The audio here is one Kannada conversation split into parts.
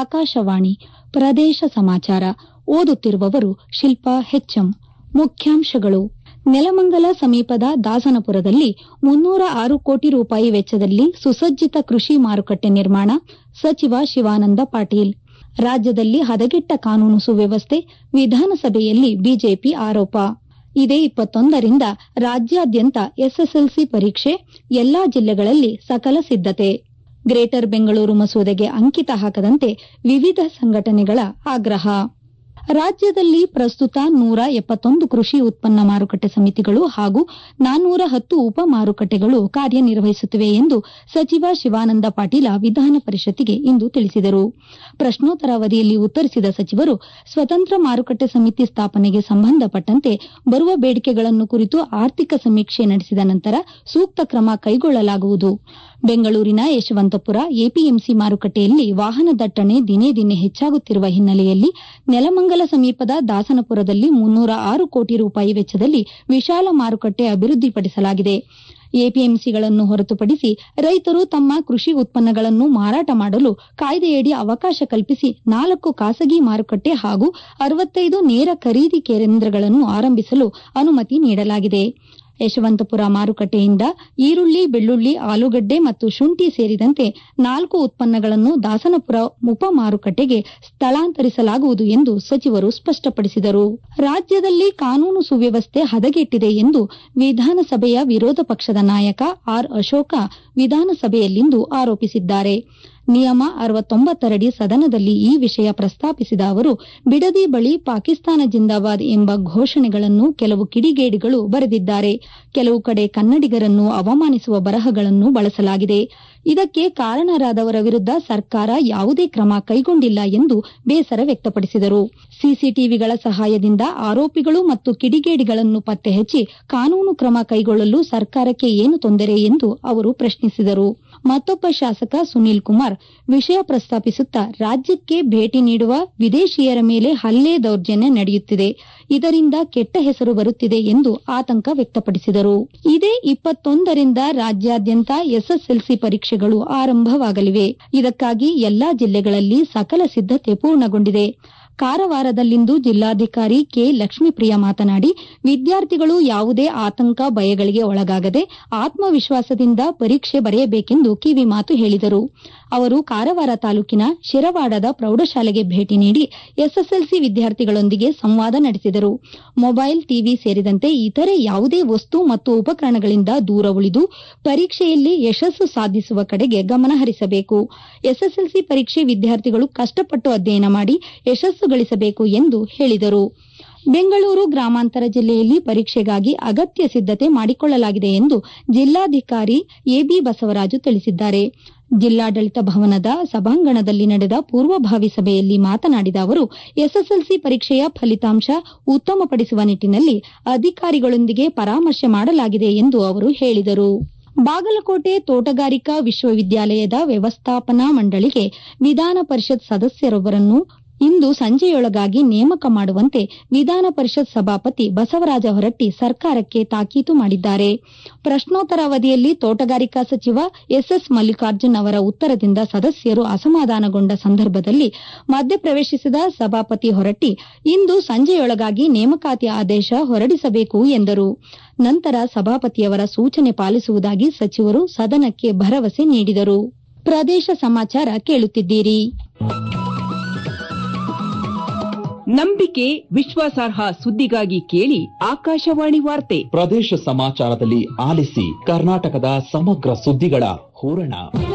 ಆಕಾಶವಾಣಿ ಪ್ರದೇಶ ಸಮಾಚಾರ ಓದುತ್ತಿರುವವರು ಶಿಲ್ಪಾ ಹೆಚ್ಎಂ ಮುಖ್ಯಾಂಶಗಳು ನೆಲಮಂಗಲ ಸಮೀಪದ ದಾಸನಪುರದಲ್ಲಿ ಮುನ್ನೂರ ಆರು ಕೋಟಿ ರೂಪಾಯಿ ವೆಚ್ಚದಲ್ಲಿ ಸುಸಜ್ಜಿತ ಕೃಷಿ ಮಾರುಕಟ್ಟೆ ನಿರ್ಮಾಣ ಸಚಿವ ಶಿವಾನಂದ ಪಾಟೀಲ್ ರಾಜ್ಯದಲ್ಲಿ ಹದಗೆಟ್ಟ ಕಾನೂನು ಸುವ್ಯವಸ್ಥೆ ವಿಧಾನಸಭೆಯಲ್ಲಿ ಬಿಜೆಪಿ ಆರೋಪ ಇದೇ ಇಪ್ಪತ್ತೊಂದರಿಂದ ರಾಜ್ಯಾದ್ಯಂತ ಎಸ್ಎಸ್ಎಲ್ಸಿ ಪರೀಕ್ಷೆ ಎಲ್ಲಾ ಜಿಲ್ಲೆಗಳಲ್ಲಿ ಸಕಲ ಸಿದ್ದತೆ ಗ್ರೇಟರ್ ಬೆಂಗಳೂರು ಮಸೂದೆಗೆ ಅಂಕಿತ ಹಾಕದಂತೆ ವಿವಿಧ ಸಂಘಟನೆಗಳ ಆಗ್ರಹ ರಾಜ್ಯದಲ್ಲಿ ಪ್ರಸ್ತುತ ನೂರ ಎಪ್ಪತ್ತೊಂದು ಕೃಷಿ ಉತ್ಪನ್ನ ಮಾರುಕಟ್ಟೆ ಸಮಿತಿಗಳು ಹಾಗೂ ನಾನ್ನೂರ ಹತ್ತು ಉಪ ಮಾರುಕಟ್ಟೆಗಳು ಕಾರ್ಯನಿರ್ವಹಿಸುತ್ತಿವೆ ಎಂದು ಸಚಿವ ಶಿವಾನಂದ ಪಾಟೀಲ ವಿಧಾನ ಪರಿಷತ್ತಿಗೆ ಇಂದು ತಿಳಿಸಿದರು ಪ್ರಶ್ನೋತ್ತರ ಅವಧಿಯಲ್ಲಿ ಉತ್ತರಿಸಿದ ಸಚಿವರು ಸ್ವತಂತ್ರ ಮಾರುಕಟ್ಟೆ ಸಮಿತಿ ಸ್ಥಾಪನೆಗೆ ಸಂಬಂಧಪಟ್ಟಂತೆ ಬರುವ ಬೇಡಿಕೆಗಳನ್ನು ಕುರಿತು ಆರ್ಥಿಕ ಸಮೀಕ್ಷೆ ನಡೆಸಿದ ನಂತರ ಸೂಕ್ತ ಕ್ರಮ ಕೈಗೊಳ್ಳಲಾಗುವುದು ಬೆಂಗಳೂರಿನ ಯಶವಂತಪುರ ಎಪಿಎಂಸಿ ಮಾರುಕಟ್ಟೆಯಲ್ಲಿ ವಾಹನ ದಟ್ಟಣೆ ದಿನೇ ದಿನೇ ಹೆಚ್ಚಾಗುತ್ತಿರುವ ಹಿನ್ನೆಲೆಯಲ್ಲಿ ನೆಲಮಂಗಲ ಸಮೀಪದ ದಾಸನಪುರದಲ್ಲಿ ಮುನ್ನೂರ ಆರು ಕೋಟಿ ರೂಪಾಯಿ ವೆಚ್ಚದಲ್ಲಿ ವಿಶಾಲ ಮಾರುಕಟ್ಟೆ ಅಭಿವೃದ್ಧಿಪಡಿಸಲಾಗಿದೆ ಎಪಿಎಂಸಿಗಳನ್ನು ಹೊರತುಪಡಿಸಿ ರೈತರು ತಮ್ಮ ಕೃಷಿ ಉತ್ಪನ್ನಗಳನ್ನು ಮಾರಾಟ ಮಾಡಲು ಕಾಯ್ದೆಯಡಿ ಅವಕಾಶ ಕಲ್ಪಿಸಿ ನಾಲ್ಕು ಖಾಸಗಿ ಮಾರುಕಟ್ಟೆ ಹಾಗೂ ಅರವತ್ತೈದು ನೇರ ಖರೀದಿ ಕೇಂದ್ರಗಳನ್ನು ಆರಂಭಿಸಲು ಅನುಮತಿ ನೀಡಲಾಗಿದೆ ಯಶವಂತಪುರ ಮಾರುಕಟ್ಟೆಯಿಂದ ಈರುಳ್ಳಿ ಬೆಳ್ಳುಳ್ಳಿ ಆಲೂಗಡ್ಡೆ ಮತ್ತು ಶುಂಠಿ ಸೇರಿದಂತೆ ನಾಲ್ಕು ಉತ್ಪನ್ನಗಳನ್ನು ದಾಸನಪುರ ಉಪ ಮಾರುಕಟ್ಟೆಗೆ ಸ್ಥಳಾಂತರಿಸಲಾಗುವುದು ಎಂದು ಸಚಿವರು ಸ್ಪಷ್ಟಪಡಿಸಿದರು ರಾಜ್ಯದಲ್ಲಿ ಕಾನೂನು ಸುವ್ಯವಸ್ಥೆ ಹದಗೆಟ್ಟಿದೆ ಎಂದು ವಿಧಾನಸಭೆಯ ವಿರೋಧ ಪಕ್ಷದ ನಾಯಕ ಆರ್ ಅಶೋಕ ವಿಧಾನಸಭೆಯಲ್ಲಿಂದು ಆರೋಪಿಸಿದ್ದಾರೆ ನಿಯಮ ಅರವತ್ತೊಂಬತ್ತರಡಿ ಸದನದಲ್ಲಿ ಈ ವಿಷಯ ಪ್ರಸ್ತಾಪಿಸಿದ ಅವರು ಬಿಡದಿ ಬಳಿ ಪಾಕಿಸ್ತಾನ ಜಿಂದಾಬಾದ್ ಎಂಬ ಘೋಷಣೆಗಳನ್ನು ಕೆಲವು ಕಿಡಿಗೇಡಿಗಳು ಬರೆದಿದ್ದಾರೆ ಕೆಲವು ಕಡೆ ಕನ್ನಡಿಗರನ್ನು ಅವಮಾನಿಸುವ ಬರಹಗಳನ್ನು ಬಳಸಲಾಗಿದೆ ಇದಕ್ಕೆ ಕಾರಣರಾದವರ ವಿರುದ್ದ ಸರ್ಕಾರ ಯಾವುದೇ ಕ್ರಮ ಕೈಗೊಂಡಿಲ್ಲ ಎಂದು ಬೇಸರ ವ್ಯಕ್ತಪಡಿಸಿದರು ಸಿಸಿಟಿವಿಗಳ ಸಹಾಯದಿಂದ ಆರೋಪಿಗಳು ಮತ್ತು ಕಿಡಿಗೇಡಿಗಳನ್ನು ಪತ್ತೆ ಹಚ್ಚಿ ಕಾನೂನು ಕ್ರಮ ಕೈಗೊಳ್ಳಲು ಸರ್ಕಾರಕ್ಕೆ ಏನು ತೊಂದರೆ ಎಂದು ಅವರು ಪ್ರಶ್ನಿಸಿದರು ಮತ್ತೊಬ್ಬ ಶಾಸಕ ಸುನೀಲ್ ಕುಮಾರ್ ವಿಷಯ ಪ್ರಸ್ತಾಪಿಸುತ್ತಾ ರಾಜ್ಯಕ್ಕೆ ಭೇಟಿ ನೀಡುವ ವಿದೇಶಿಯರ ಮೇಲೆ ಹಲ್ಲೆ ದೌರ್ಜನ್ಯ ನಡೆಯುತ್ತಿದೆ ಇದರಿಂದ ಕೆಟ್ಟ ಹೆಸರು ಬರುತ್ತಿದೆ ಎಂದು ಆತಂಕ ವ್ಯಕ್ತಪಡಿಸಿದರು ಇದೇ ಇಪ್ಪತ್ತೊಂದರಿಂದ ರಾಜ್ಯಾದ್ಯಂತ ಎಸ್ಎಸ್ಎಲ್ಸಿ ಪರೀಕ್ಷೆಗಳು ಆರಂಭವಾಗಲಿವೆ ಇದಕ್ಕಾಗಿ ಎಲ್ಲಾ ಜಿಲ್ಲೆಗಳಲ್ಲಿ ಸಕಲ ಸಿದ್ದತೆ ಪೂರ್ಣಗೊಂಡಿದೆ ಕಾರವಾರದಲ್ಲಿಂದು ಜಿಲ್ಲಾಧಿಕಾರಿ ಕೆ ಲಕ್ಷ್ಮೀಪ್ರಿಯ ಮಾತನಾಡಿ ವಿದ್ಯಾರ್ಥಿಗಳು ಯಾವುದೇ ಆತಂಕ ಭಯಗಳಿಗೆ ಒಳಗಾಗದೆ ಆತ್ಮವಿಶ್ವಾಸದಿಂದ ಪರೀಕ್ಷೆ ಬರೆಯಬೇಕೆಂದು ಕಿವಿಮಾತು ಹೇಳಿದರು ಅವರು ಕಾರವಾರ ತಾಲೂಕಿನ ಶಿರವಾಡದ ಪ್ರೌಢಶಾಲೆಗೆ ಭೇಟಿ ನೀಡಿ ಎಸ್ಎಸ್ಎಲ್ಸಿ ವಿದ್ಯಾರ್ಥಿಗಳೊಂದಿಗೆ ಸಂವಾದ ನಡೆಸಿದರು ಮೊಬೈಲ್ ಟಿವಿ ಸೇರಿದಂತೆ ಇತರೆ ಯಾವುದೇ ವಸ್ತು ಮತ್ತು ಉಪಕರಣಗಳಿಂದ ದೂರ ಉಳಿದು ಪರೀಕ್ಷೆಯಲ್ಲಿ ಯಶಸ್ಸು ಸಾಧಿಸುವ ಕಡೆಗೆ ಗಮನ ಹರಿಸಬೇಕು ಎಸ್ಎಸ್ಎಲ್ಸಿ ಪರೀಕ್ಷೆ ವಿದ್ಯಾರ್ಥಿಗಳು ಕಷ್ಟಪಟ್ಟು ಅಧ್ಯಯನ ಮಾಡಿ ಯಶಸ್ಸು ಗಳಿಸಬೇಕು ಎಂದು ಹೇಳಿದರು ಬೆಂಗಳೂರು ಗ್ರಾಮಾಂತರ ಜಿಲ್ಲೆಯಲ್ಲಿ ಪರೀಕ್ಷೆಗಾಗಿ ಅಗತ್ಯ ಸಿದ್ದತೆ ಮಾಡಿಕೊಳ್ಳಲಾಗಿದೆ ಎಂದು ಜಿಲ್ಲಾಧಿಕಾರಿ ಎಬಿ ಬಸವರಾಜು ತಿಳಿಸಿದ್ದಾರೆ ಜಿಲ್ಲಾಡಳಿತ ಭವನದ ಸಭಾಂಗಣದಲ್ಲಿ ನಡೆದ ಪೂರ್ವಭಾವಿ ಸಭೆಯಲ್ಲಿ ಮಾತನಾಡಿದ ಅವರು ಎಸ್ಎಸ್ಎಲ್ಸಿ ಪರೀಕ್ಷೆಯ ಫಲಿತಾಂಶ ಉತ್ತಮಪಡಿಸುವ ನಿಟ್ಟಿನಲ್ಲಿ ಅಧಿಕಾರಿಗಳೊಂದಿಗೆ ಪರಾಮರ್ಶೆ ಮಾಡಲಾಗಿದೆ ಎಂದು ಅವರು ಹೇಳಿದರು ಬಾಗಲಕೋಟೆ ತೋಟಗಾರಿಕಾ ವಿಶ್ವವಿದ್ಯಾಲಯದ ವ್ಯವಸ್ಥಾಪನಾ ಮಂಡಳಿಗೆ ವಿಧಾನ ಪರಿಷತ್ ಸದಸ್ಯರೊಬ್ಬರನ್ನು ಇಂದು ಸಂಜೆಯೊಳಗಾಗಿ ನೇಮಕ ಮಾಡುವಂತೆ ವಿಧಾನ ಪರಿಷತ್ ಸಭಾಪತಿ ಬಸವರಾಜ ಹೊರಟ್ಟಿ ಸರ್ಕಾರಕ್ಕೆ ತಾಕೀತು ಮಾಡಿದ್ದಾರೆ ಪ್ರಶ್ನೋತ್ತರ ಅವಧಿಯಲ್ಲಿ ತೋಟಗಾರಿಕಾ ಸಚಿವ ಎಸ್ಎಸ್ ಮಲ್ಲಿಕಾರ್ಜುನ್ ಅವರ ಉತ್ತರದಿಂದ ಸದಸ್ಯರು ಅಸಮಾಧಾನಗೊಂಡ ಸಂದರ್ಭದಲ್ಲಿ ಮಧ್ಯಪ್ರವೇಶಿಸಿದ ಸಭಾಪತಿ ಹೊರಟ್ಟಿ ಇಂದು ಸಂಜೆಯೊಳಗಾಗಿ ನೇಮಕಾತಿ ಆದೇಶ ಹೊರಡಿಸಬೇಕು ಎಂದರು ನಂತರ ಸಭಾಪತಿಯವರ ಸೂಚನೆ ಪಾಲಿಸುವುದಾಗಿ ಸಚಿವರು ಸದನಕ್ಕೆ ಭರವಸೆ ನೀಡಿದರು ಪ್ರದೇಶ ಸಮಾಚಾರ ಕೇಳುತ್ತಿದ್ದೀರಿ ನಂಬಿಕೆ ವಿಶ್ವಾಸಾರ್ಹ ಸುದ್ದಿಗಾಗಿ ಕೇಳಿ ಆಕಾಶವಾಣಿ ವಾರ್ತೆ ಪ್ರದೇಶ ಸಮಾಚಾರದಲ್ಲಿ ಆಲಿಸಿ ಕರ್ನಾಟಕದ ಸಮಗ್ರ ಸುದ್ದಿಗಳ ಹೂರಣ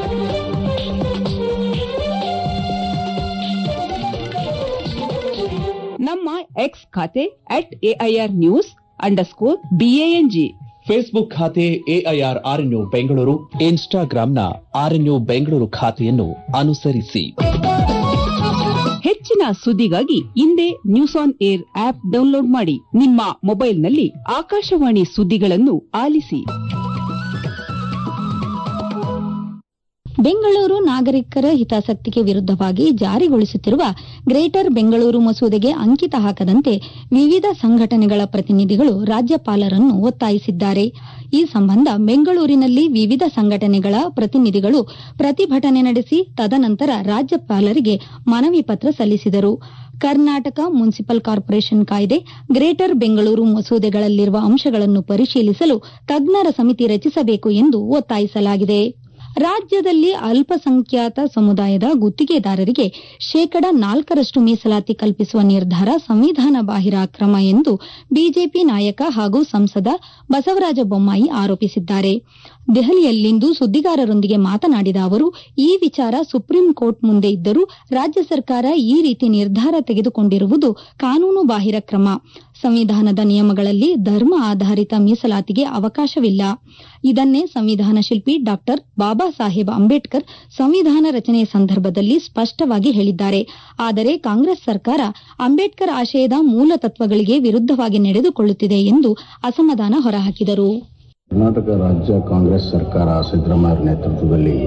ನಮ್ಮ ಎಕ್ಸ್ ಖಾತೆ at AIR news underscore BANG Facebook ಖಾತೆ ಎಐಆರ್ ಆರ್ಎನ್ಯು ಬೆಂಗಳೂರು ಇನ್ಸ್ಟಾಗ್ರಾಂನ ಆರ್ಎನ್ಯು ಬೆಂಗಳೂರು ಖಾತೆಯನ್ನು ಅನುಸರಿಸಿ ಹೆಚ್ಚಿನ ಸುದ್ದಿಗಾಗಿ ಹಿಂದೆ news on AIR app download ಮಾಡಿ ನಿಮ್ಮ ಮೊಬೈಲ್ನಲ್ಲಿ ಆಕಾಶವಾಣಿ ಸುದ್ದಿಗಳನ್ನು ಆಲಿಸಿ ಬೆಂಗಳೂರು ನಾಗರಿಕರ ಹಿತಾಸಕ್ತಿಗೆ ವಿರುದ್ದವಾಗಿ ಜಾರಿಗೊಳಿಸುತ್ತಿರುವ ಗ್ರೇಟರ್ ಬೆಂಗಳೂರು ಮಸೂದೆಗೆ ಅಂಕಿತ ಹಾಕದಂತೆ ವಿವಿಧ ಸಂಘಟನೆಗಳ ಪ್ರತಿನಿಧಿಗಳು ರಾಜ್ಯಪಾಲರನ್ನು ಒತ್ತಾಯಿಸಿದ್ದಾರೆ ಈ ಸಂಬಂಧ ಬೆಂಗಳೂರಿನಲ್ಲಿ ವಿವಿಧ ಸಂಘಟನೆಗಳ ಪ್ರತಿನಿಧಿಗಳು ಪ್ರತಿಭಟನೆ ನಡೆಸಿ ತದನಂತರ ರಾಜ್ಯಪಾಲರಿಗೆ ಮನವಿ ಪತ್ರ ಸಲ್ಲಿಸಿದರು ಕರ್ನಾಟಕ ಮುನ್ಸಿಪಲ್ ಕಾರ್ಪೊರೇಷನ್ ಕಾಯ್ದೆ ಗ್ರೇಟರ್ ಬೆಂಗಳೂರು ಮಸೂದೆಗಳಲ್ಲಿರುವ ಅಂಶಗಳನ್ನು ಪರಿಶೀಲಿಸಲು ತಜ್ಞರ ಸಮಿತಿ ರಚಿಸಬೇಕು ಎಂದು ಒತ್ತಾಯಿಸಲಾಗಿದೆ ರಾಜ್ಯದಲ್ಲಿ ಅಲ್ಪಸಂಖ್ಯಾತ ಸಮುದಾಯದ ಗುತ್ತಿಗೆದಾರರಿಗೆ ಶೇಕಡ ನಾಲ್ಕರಷ್ಟು ಮೀಸಲಾತಿ ಕಲ್ಪಿಸುವ ನಿರ್ಧಾರ ಸಂವಿಧಾನ ಬಾಹಿರ ಕ್ರಮ ಎಂದು ಬಿಜೆಪಿ ನಾಯಕ ಹಾಗೂ ಸಂಸದ ಬಸವರಾಜ ಬೊಮ್ಮಾಯಿ ಆರೋಪಿಸಿದ್ದಾರೆ ದೆಹಲಿಯಲ್ಲಿಂದು ಸುದ್ದಿಗಾರರೊಂದಿಗೆ ಮಾತನಾಡಿದ ಅವರು ಈ ವಿಚಾರ ಸುಪ್ರೀಂ ಕೋರ್ಟ್ ಮುಂದೆ ಇದ್ದರೂ ರಾಜ್ಯ ಸರ್ಕಾರ ಈ ರೀತಿ ನಿರ್ಧಾರ ತೆಗೆದುಕೊಂಡಿರುವುದು ಕಾನೂನು ಬಾಹಿರ ಕ್ರಮ ಸಂವಿಧಾನದ ನಿಯಮಗಳಲ್ಲಿ ಧರ್ಮ ಆಧಾರಿತ ಮೀಸಲಾತಿಗೆ ಅವಕಾಶವಿಲ್ಲ ಇದನ್ನೇ ಸಂವಿಧಾನ ಶಿಲ್ಪಿ ಡಾ ಬಾಬಾ ಸಾಹೇಬ್ ಅಂಬೇಡ್ಕರ್ ಸಂವಿಧಾನ ರಚನೆಯ ಸಂದರ್ಭದಲ್ಲಿ ಸ್ಪಷ್ಟವಾಗಿ ಹೇಳಿದ್ದಾರೆ ಆದರೆ ಕಾಂಗ್ರೆಸ್ ಸರ್ಕಾರ ಅಂಬೇಡ್ಕರ್ ಆಶಯದ ಮೂಲ ತತ್ವಗಳಿಗೆ ವಿರುದ್ದವಾಗಿ ನಡೆದುಕೊಳ್ಳುತ್ತಿದೆ ಎಂದು ಅಸಮಾಧಾನ ಹೊರಹಾಕಿದರು ಕರ್ನಾಟಕ ರಾಜ್ಯ ಕಾಂಗ್ರೆಸ್ ಸರ್ಕಾರ ಸಿದ್ದರಾಮಯ್ಯ ನೇತೃತ್ವದಲ್ಲಿ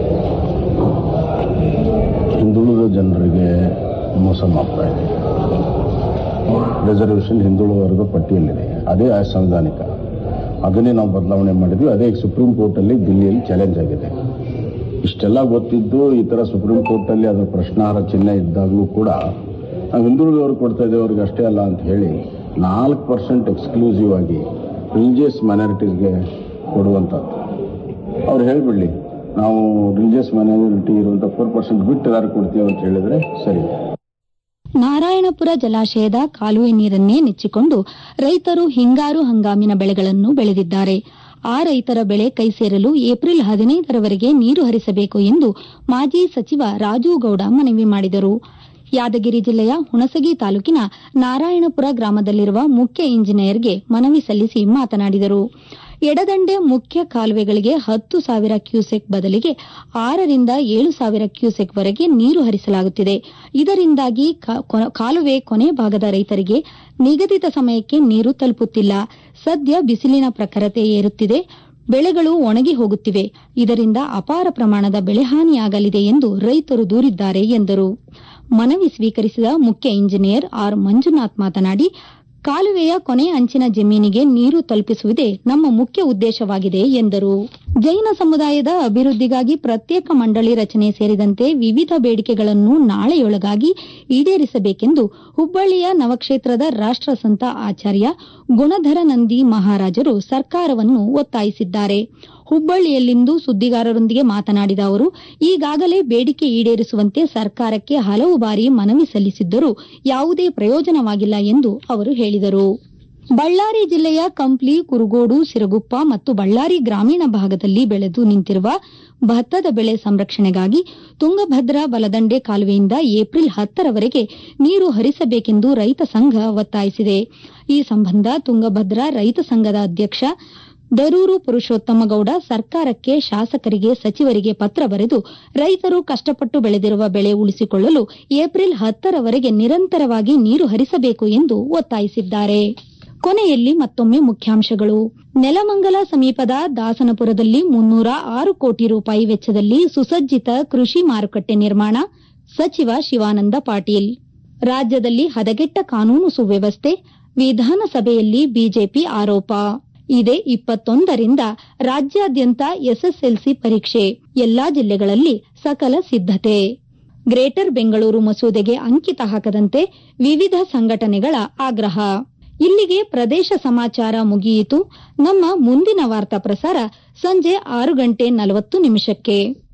ಹಿಂದುಳಿದ ಜನರಿಗೆ ಮೋಸ ಮಾಡ್ತಾ ಇದೆ ರಿಸರ್ವೇಷನ್ ಹಿಂದುಳಿದ ವರ್ಗದ ಪಟ್ಟಿಯಲ್ಲಿದೆ ಅದೇ ಅಸಂವಿಧಾನಿಕ ಅದನ್ನೇ ನಾವು ಬದಲಾವಣೆ ಮಾಡಿದ್ವಿ ಅದೇ ಸುಪ್ರೀಂ ಕೋರ್ಟಲ್ಲಿ ದಿಲ್ಲಿಯಲ್ಲಿ ಚಾಲೆಂಜ್ ಆಗಿದೆ ಇಷ್ಟೆಲ್ಲ ಗೊತ್ತಿದ್ದು ಈ ಥರ ಸುಪ್ರೀಂ ಕೋರ್ಟಲ್ಲಿ ಅದರ ಪ್ರಶ್ನಾರ್ಹ ಚಿಹ್ನೆ ಇದ್ದಾಗಲೂ ಕೂಡ ನಾವು ಹಿಂದುಳಿದವ್ರಿಗೆ ಕೊಡ್ತಾ ಇದ್ದೇವೆ ಅವ್ರಿಗೆ ಅಷ್ಟೇ ಅಲ್ಲ ಅಂತ ಹೇಳಿ ನಾಲ್ಕು ಪರ್ಸೆಂಟ್ ಎಕ್ಸ್ಕ್ಲೂಸಿವ್ ಆಗಿ ರಿಲಿಜಿಯಸ್ ಮೈನಾರಿಟೀಸ್ಗೆ ಕೊಡುವಂಥದ್ದು ಅವ್ರು ಹೇಳ್ಬಿಡ್ಲಿ ನಾವು ರಿಲಿಜಿಯಸ್ ಮೈನಾರಿಟಿ ಇರುವಂಥ ಫೋರ್ ಪರ್ಸೆಂಟ್ ಬಿಟ್ಟು ಯಾರು ಕೊಡ್ತೀವಿ ಅಂತ ಹೇಳಿದ್ರೆ ಸರಿ ನಾರಾಯಣಪುರ ಜಲಾಶಯದ ಕಾಲುವೆ ನೀರನ್ನೇ ನೆಚ್ಚಿಕೊಂಡು ರೈತರು ಹಿಂಗಾರು ಹಂಗಾಮಿನ ಬೆಳೆಗಳನ್ನು ಬೆಳೆದಿದ್ದಾರೆ ಆ ರೈತರ ಬೆಳೆ ಕೈ ಸೇರಲು ಏಪ್ರಿಲ್ ಹದಿನೈದರವರೆಗೆ ನೀರು ಹರಿಸಬೇಕು ಎಂದು ಮಾಜಿ ಸಚಿವ ರಾಜು ಗೌಡ ಮನವಿ ಮಾಡಿದರು ಯಾದಗಿರಿ ಜಿಲ್ಲೆಯ ಹುಣಸಗಿ ತಾಲೂಕಿನ ನಾರಾಯಣಪುರ ಗ್ರಾಮದಲ್ಲಿರುವ ಮುಖ್ಯ ಇಂಜಿನಿಯರ್ಗೆ ಮನವಿ ಸಲ್ಲಿಸಿ ಮಾತನಾಡಿದರು ಎಡದಂಡೆ ಮುಖ್ಯ ಕಾಲುವೆಗಳಿಗೆ ಹತ್ತು ಸಾವಿರ ಕ್ಯೂಸೆಕ್ ಬದಲಿಗೆ ಆರರಿಂದ ಏಳು ಸಾವಿರ ಕ್ಯೂಸೆಕ್ ವರೆಗೆ ನೀರು ಹರಿಸಲಾಗುತ್ತಿದೆ ಇದರಿಂದಾಗಿ ಕಾಲುವೆ ಕೊನೆ ಭಾಗದ ರೈತರಿಗೆ ನಿಗದಿತ ಸಮಯಕ್ಕೆ ನೀರು ತಲುಪುತ್ತಿಲ್ಲ ಸದ್ಯ ಬಿಸಿಲಿನ ಪ್ರಖರತೆ ಏರುತ್ತಿದೆ ಬೆಳೆಗಳು ಒಣಗಿ ಹೋಗುತ್ತಿವೆ ಇದರಿಂದ ಅಪಾರ ಪ್ರಮಾಣದ ಬೆಳೆಹಾನಿಯಾಗಲಿದೆ ಎಂದು ರೈತರು ದೂರಿದ್ದಾರೆ ಎಂದರು ಮನವಿ ಸ್ವೀಕರಿಸಿದ ಮುಖ್ಯ ಇಂಜಿನಿಯರ್ ಆರ್ ಮಂಜುನಾಥ್ ಮಾತನಾಡಿ ಕಾಲುವೆಯ ಕೊನೆ ಅಂಚಿನ ಜಮೀನಿಗೆ ನೀರು ತಲುಪಿಸುವುದೇ ನಮ್ಮ ಮುಖ್ಯ ಉದ್ದೇಶವಾಗಿದೆ ಎಂದರು ಜೈನ ಸಮುದಾಯದ ಅಭಿವೃದ್ಧಿಗಾಗಿ ಪ್ರತ್ಯೇಕ ಮಂಡಳಿ ರಚನೆ ಸೇರಿದಂತೆ ವಿವಿಧ ಬೇಡಿಕೆಗಳನ್ನು ನಾಳೆಯೊಳಗಾಗಿ ಈಡೇರಿಸಬೇಕೆಂದು ಹುಬ್ಬಳ್ಳಿಯ ನವಕ್ಷೇತ್ರದ ರಾಷ್ಟಸಂತ ಆಚಾರ್ಯ ಗುಣಧರ ನಂದಿ ಮಹಾರಾಜರು ಸರ್ಕಾರವನ್ನು ಒತ್ತಾಯಿಸಿದ್ದಾರೆ ಹುಬ್ಬಳ್ಳಿಯಲ್ಲಿಂದು ಸುದ್ದಿಗಾರರೊಂದಿಗೆ ಮಾತನಾಡಿದ ಅವರು ಈಗಾಗಲೇ ಬೇಡಿಕೆ ಈಡೇರಿಸುವಂತೆ ಸರ್ಕಾರಕ್ಕೆ ಹಲವು ಬಾರಿ ಮನವಿ ಸಲ್ಲಿಸಿದ್ದರೂ ಯಾವುದೇ ಪ್ರಯೋಜನವಾಗಿಲ್ಲ ಎಂದು ಅವರು ಹೇಳಿದರು ಬಳ್ಳಾರಿ ಜಿಲ್ಲೆಯ ಕಂಪ್ಲಿ ಕುರುಗೋಡು ಸಿರಗುಪ್ಪ ಮತ್ತು ಬಳ್ಳಾರಿ ಗ್ರಾಮೀಣ ಭಾಗದಲ್ಲಿ ಬೆಳೆದು ನಿಂತಿರುವ ಭತ್ತದ ಬೆಳೆ ಸಂರಕ್ಷಣೆಗಾಗಿ ತುಂಗಭದ್ರಾ ಬಲದಂಡೆ ಕಾಲುವೆಯಿಂದ ಏಪ್ರಿಲ್ ಹತ್ತರವರೆಗೆ ನೀರು ಹರಿಸಬೇಕೆಂದು ರೈತ ಸಂಘ ಒತ್ತಾಯಿಸಿದೆ ಈ ಸಂಬಂಧ ತುಂಗಭದ್ರಾ ರೈತ ಸಂಘದ ಅಧ್ಯಕ್ಷ ದರೂರು ಪುರುಷೋತ್ತಮಗೌಡ ಸರ್ಕಾರಕ್ಕೆ ಶಾಸಕರಿಗೆ ಸಚಿವರಿಗೆ ಪತ್ರ ಬರೆದು ರೈತರು ಕಷ್ಟಪಟ್ಟು ಬೆಳೆದಿರುವ ಬೆಳೆ ಉಳಿಸಿಕೊಳ್ಳಲು ಏಪ್ರಿಲ್ ಹತ್ತರವರೆಗೆ ನಿರಂತರವಾಗಿ ನೀರು ಹರಿಸಬೇಕು ಎಂದು ಒತ್ತಾಯಿಸಿದ್ದಾರೆ ಕೊನೆಯಲ್ಲಿ ಮತ್ತೊಮ್ಮೆ ಮುಖ್ಯಾಂಶಗಳು ನೆಲಮಂಗಲ ಸಮೀಪದ ದಾಸನಪುರದಲ್ಲಿ ಮುನ್ನೂರ ಆರು ಕೋಟಿ ರೂಪಾಯಿ ವೆಚ್ಚದಲ್ಲಿ ಸುಸಜ್ಜಿತ ಕೃಷಿ ಮಾರುಕಟ್ಟೆ ನಿರ್ಮಾಣ ಸಚಿವ ಶಿವಾನಂದ ಪಾಟೀಲ್ ರಾಜ್ಯದಲ್ಲಿ ಹದಗೆಟ್ಟ ಕಾನೂನು ಸುವ್ಯವಸ್ಥೆ ವಿಧಾನಸಭೆಯಲ್ಲಿ ಬಿಜೆಪಿ ಆರೋಪ ಇದೇ ಇಪ್ಪತ್ತೊಂದರಿಂದ ರಾಜ್ಯಾದ್ಯಂತ ಎಸ್ಎಸ್ಎಲ್ಸಿ ಪರೀಕ್ಷೆ ಎಲ್ಲಾ ಜಿಲ್ಲೆಗಳಲ್ಲಿ ಸಕಲ ಸಿದ್ದತೆ ಗ್ರೇಟರ್ ಬೆಂಗಳೂರು ಮಸೂದೆಗೆ ಅಂಕಿತ ಹಾಕದಂತೆ ವಿವಿಧ ಸಂಘಟನೆಗಳ ಆಗ್ರಹ ಇಲ್ಲಿಗೆ ಪ್ರದೇಶ ಸಮಾಚಾರ ಮುಗಿಯಿತು ನಮ್ಮ ಮುಂದಿನ ವಾರ್ತಾ ಪ್ರಸಾರ ಸಂಜೆ ಆರು ಗಂಟೆ ನಲವತ್ತು ನಿಮಿಷಕ್ಕೆ